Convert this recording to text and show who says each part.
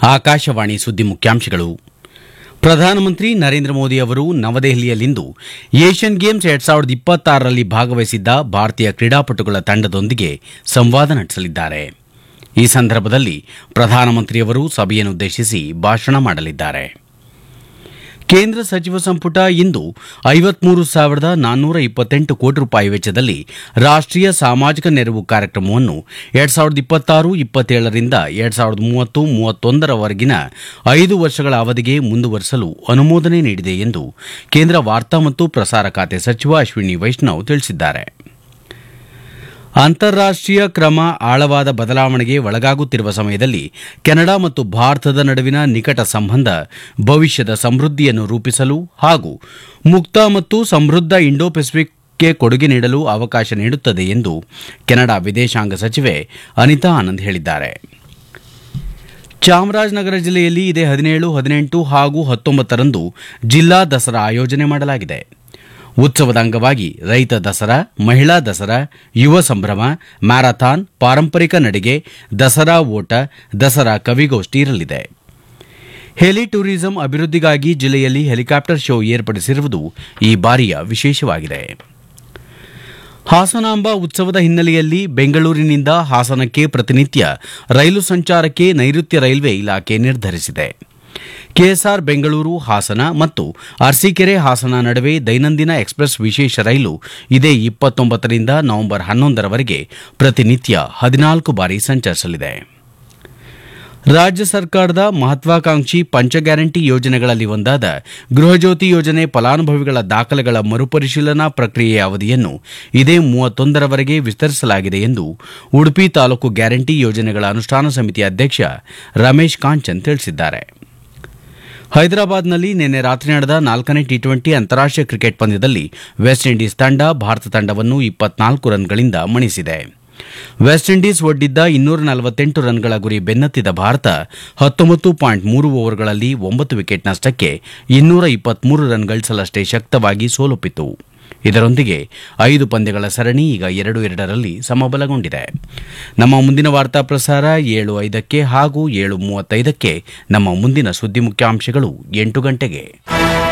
Speaker 1: ಆಕಾಶವಾಣಿ ಸುದ್ದಿ ಮುಖ್ಯಾಂಶಗಳು ಪ್ರಧಾನಮಂತ್ರಿ ನರೇಂದ್ರ ಮೋದಿ ಅವರು ನವದೆಹಲಿಯಲ್ಲಿಂದು ಏಷ್ಯನ್ ಗೇಮ್ಸ್ ಎರಡ್ ಸಾವಿರದ ಇಪ್ಪತ್ತಾರರಲ್ಲಿ ಭಾಗವಹಿಸಿದ್ದ ಭಾರತೀಯ ಕ್ರೀಡಾಪಟುಗಳ ತಂಡದೊಂದಿಗೆ ಸಂವಾದ ನಡೆಸಲಿದ್ದಾರೆ ಈ ಸಂದರ್ಭದಲ್ಲಿ ಪ್ರಧಾನಮಂತ್ರಿಯವರು ಸಭೆಯನ್ನುದ್ದೇಶಿಸಿ ಭಾಷಣ ಮಾಡಲಿದ್ದಾರೆ ಕೇಂದ್ರ ಸಚಿವ ಸಂಪುಟ ಇಂದು ಐವತ್ಮೂರು ಸಾವಿರದ ನಾನ್ನೂರ ಇಪ್ಪತ್ತೆಂಟು ಕೋಟಿ ರೂಪಾಯಿ ವೆಚ್ಚದಲ್ಲಿ ರಾಷ್ಟೀಯ ಸಾಮಾಜಿಕ ನೆರವು ಕಾರ್ಯಕ್ರಮವನ್ನು ಎರಡ್ ಸಾವಿರದ ಇಪ್ಪತ್ತಾರು ಇಪ್ಪತ್ತೇಳರಿಂದ ಎರಡ್ ಸಾವಿರದ ಮೂವತ್ತು ಮೂವತ್ತೊಂದರವರೆಗಿನ ಐದು ವರ್ಷಗಳ ಅವಧಿಗೆ ಮುಂದುವರಿಸಲು ಅನುಮೋದನೆ ನೀಡಿದೆ ಎಂದು ಕೇಂದ್ರ ವಾರ್ತಾ ಮತ್ತು ಪ್ರಸಾರ ಖಾತೆ ಸಚಿವ ಅಶ್ವಿನಿ ವೈಷ್ಣವ್ ತಿಳಿಸಿದ್ದಾರೆ ಅಂತಾರಾಷ್ಟೀಯ ಕ್ರಮ ಆಳವಾದ ಬದಲಾವಣೆಗೆ ಒಳಗಾಗುತ್ತಿರುವ ಸಮಯದಲ್ಲಿ ಕೆನಡಾ ಮತ್ತು ಭಾರತದ ನಡುವಿನ ನಿಕಟ ಸಂಬಂಧ ಭವಿಷ್ಯದ ಸಮೃದ್ಧಿಯನ್ನು ರೂಪಿಸಲು ಹಾಗೂ ಮುಕ್ತ ಮತ್ತು ಸಮೃದ್ಧ ಇಂಡೋ ಪೆಸಿಫಿಕ್ಗೆ ಕೊಡುಗೆ ನೀಡಲು ಅವಕಾಶ ನೀಡುತ್ತದೆ ಎಂದು ಕೆನಡಾ ವಿದೇಶಾಂಗ ಸಚಿವೆ ಅನಿತಾ ಆನಂದ್ ಹೇಳಿದ್ದಾರೆ ಚಾಮರಾಜನಗರ ಜಿಲ್ಲೆಯಲ್ಲಿ ಇದೇ ಹದಿನೇಳು ಹದಿನೆಂಟು ಹಾಗೂ ಹತ್ತೊಂಬತ್ತರಂದು ಜಿಲ್ಲಾ ದಸರಾ ಆಯೋಜನೆ ಮಾಡಲಾಗಿದೆ ಉತ್ಸವದ ಅಂಗವಾಗಿ ರೈತ ದಸರಾ ಮಹಿಳಾ ದಸರಾ ಯುವ ಸಂಭ್ರಮ ಮ್ಯಾರಥಾನ್ ಪಾರಂಪರಿಕ ನಡಿಗೆ ದಸರಾ ಓಟ ದಸರಾ ಕವಿಗೋಷ್ಠಿ ಇರಲಿದೆ ಹೆಲಿ ಟೂರಿಸಂ ಅಭಿವೃದ್ಧಿಗಾಗಿ ಜಿಲ್ಲೆಯಲ್ಲಿ ಹೆಲಿಕಾಪ್ಟರ್ ಶೋ ಏರ್ಪಡಿಸಿರುವುದು ಈ ಬಾರಿಯ ವಿಶೇಷವಾಗಿದೆ ಹಾಸನಾಂಬ ಉತ್ಸವದ ಹಿನ್ನೆಲೆಯಲ್ಲಿ ಬೆಂಗಳೂರಿನಿಂದ ಹಾಸನಕ್ಕೆ ಪ್ರತಿನಿತ್ಯ ರೈಲು ಸಂಚಾರಕ್ಕೆ ನೈಋತ್ಯ ರೈಲ್ವೆ ಇಲಾಖೆ ನಿರ್ಧರಿಸಿದೆ ಕೆಎಸ್ಆರ್ ಬೆಂಗಳೂರು ಹಾಸನ ಮತ್ತು ಅರಸೀಕೆರೆ ಹಾಸನ ನಡುವೆ ದೈನಂದಿನ ಎಕ್ಸ್ಪ್ರೆಸ್ ವಿಶೇಷ ರೈಲು ಇದೇ ಇಪ್ಪತ್ತೊಂಬತ್ತರಿಂದ ನವೆಂಬರ್ ಹನ್ನೊಂದರವರೆಗೆ ಪ್ರತಿನಿತ್ಯ ಹದಿನಾಲ್ಕು ಬಾರಿ ಸಂಚರಿಸಲಿದೆ ರಾಜ್ಯ ಸರ್ಕಾರದ ಮಹತ್ವಾಕಾಂಕ್ಷಿ ಪಂಚ ಗ್ಯಾರಂಟಿ ಯೋಜನೆಗಳಲ್ಲಿ ಒಂದಾದ ಗೃಹಜ್ಯೋತಿ ಯೋಜನೆ ಫಲಾನುಭವಿಗಳ ದಾಖಲೆಗಳ ಮರುಪರಿಶೀಲನಾ ಪ್ರಕ್ರಿಯೆಯ ಅವಧಿಯನ್ನು ಇದೇ ಮೂವತ್ತೊಂದರವರೆಗೆ ವಿಸ್ತರಿಸಲಾಗಿದೆ ಎಂದು ಉಡುಪಿ ತಾಲೂಕು ಗ್ಯಾರಂಟಿ ಯೋಜನೆಗಳ ಅನುಷ್ಠಾನ ಸಮಿತಿ ಅಧ್ಯಕ್ಷ ರಮೇಶ್ ಕಾಂಚನ್ ತಿಳಿಸಿದ್ದಾರೆ ಹೈದರಾಬಾದ್ನಲ್ಲಿ ನಿನ್ನೆ ರಾತ್ರಿ ನಡೆದ ನಾಲ್ಕನೇ ಟಿ ಟ್ವೆಂಟಿ ಅಂತಾರಾಷ್ಟೀಯ ಕ್ರಿಕೆಟ್ ಪಂದ್ಯದಲ್ಲಿ ವೆಸ್ಟ್ ಇಂಡೀಸ್ ತಂಡ ಭಾರತ ತಂಡವನ್ನು ಇಪ್ಪತ್ನಾಲ್ಕು ರನ್ಗಳಿಂದ ಮಣಿಸಿದೆ ವೆಸ್ಟ್ ಇಂಡೀಸ್ ಒಡ್ಡಿದ್ದ ಇನ್ನೂರ ನಲವತ್ತೆಂಟು ರನ್ಗಳ ಗುರಿ ಬೆನ್ನತ್ತಿದ ಭಾರತ ಹತ್ತೊಂಬತ್ತು ಪಾಯಿಂಟ್ ಮೂರು ಓವರ್ಗಳಲ್ಲಿ ಒಂಬತ್ತು ವಿಕೆಟ್ ನಷ್ಟಕ್ಕೆ ಇನ್ನೂರ ಇಪ್ಪತ್ಮೂರು ರನ್ ಗಳಿಸಲಷ್ಟೇ ಶಕ್ತವಾಗಿ ಸೋಲೊಪ್ಪಿತು ಇದರೊಂದಿಗೆ ಐದು ಪಂದ್ಯಗಳ ಸರಣಿ ಈಗ ಎರಡು ಎರಡರಲ್ಲಿ ಸಮಬಲಗೊಂಡಿದೆ ನಮ್ಮ ಮುಂದಿನ ವಾರ್ತಾ ಪ್ರಸಾರ ಏಳು ಐದಕ್ಕೆ ಹಾಗೂ ಏಳು ಮೂವತ್ತೈದಕ್ಕೆ ನಮ್ಮ ಮುಂದಿನ ಸುದ್ದಿ ಮುಖ್ಯಾಂಶಗಳು ಎಂಟು ಗಂಟೆಗೆ